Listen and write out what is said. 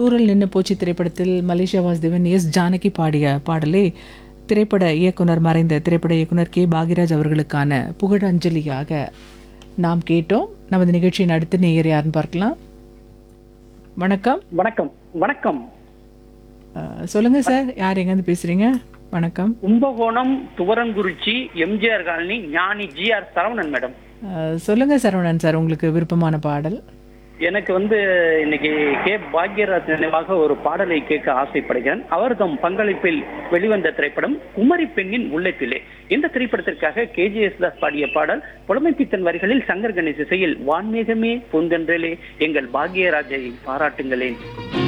தூரல் நின்று போச்சு திரைப்படத்தில் மலேசியா வாசுதேவன் எஸ் ஜானகி பாடிய பாடலே திரைப்பட இயக்குனர் மறைந்த திரைப்பட இயக்குனர் கே பாகிராஜ் அவர்களுக்கான புகழஞ்சலியாக நாம் கேட்டோம் நமது நிகழ்ச்சியின் அடுத்த நேயர் யாருன்னு பார்க்கலாம் வணக்கம் வணக்கம் வணக்கம் அஹ், சொல்லுங்க சார் யார் எங்கேருந்து பேசுறீங்க வணக்கம் Kumbakonam Thuvarankurichi MGR colony Gnani G R Saravanan madam அஹ், சொல்லுங்க சரவணன் சார் உங்களுக்கு விருப்பமான பாடல் எனக்கு வந்து இன்னைக்கு கே பாக்யராஜ் நினைவாக ஒரு பாடலை கேட்க ஆசைப்படுகிறேன் அவர் தம் பங்களிப்பில் வெளிவந்த திரைப்படம் குமரி பெண்ணின் உள்ளத்திலே இந்த திரைப்படத்திற்காக கேஜிஎஸ் தாஸ் பாடிய பாடல் புலமைப்பித்தன் வரிகளில் சங்கர் கணேஷ் இசையில் வான்மேகமே பூந்தென்றலே எங்கள் பாக்யராஜை பாராட்டுங்களேன்